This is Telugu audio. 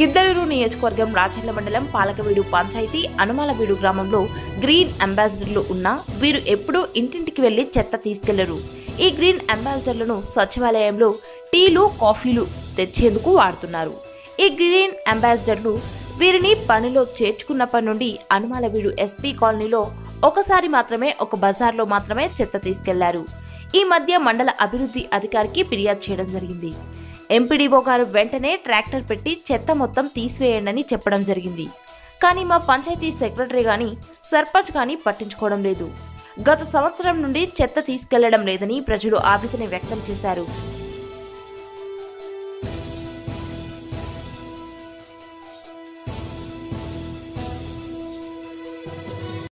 గిద్దలూరు నియోజకవర్గం రాచర్ల మండలం పాలకవీడు పంచాయతీ అనుమాలవీడు గ్రామంలో గ్రీన్ అంబాసిడర్లు ఉన్నా వీరు ఎప్పుడూ ఇంటింటికి వెళ్లి చెత్త తీసుకెళ్లరు ఈ గ్రీన్ అంబాసిడర్లను సచివాలయంలో టీలు కాఫీలు తెచ్చేందుకు వాడుతున్నారు ఈ గ్రీన్ అంబాసిడర్లు వీరిని పనిలో చేర్చుకున్నప్పటి నుండి అనుమాలవీడు ఎస్పీ కాలనీలో ఒకసారి మాత్రమే ఒక బజార్లో మాత్రమే చెత్త తీసుకెళ్లారు ఈ మధ్య మండల అభివృద్ధి అధికారికి ఫిర్యాదు చేయడం జరిగింది ఎంపీడీఓ గారు వెంటనే ట్రాక్టర్ పెట్టి చెత్త మొత్తం తీసివేయండి చెప్పడం జరిగింది కానీ మా పంచాయతీ సెక్రటరీ గాని సర్పంచ్ గాని పట్టించుకోవడం లేదు గత సంవత్సరం నుండి చెత్త తీసుకెళ్లడం లేదని ప్రజలు ఆవేదన వ్యక్తం చేశారు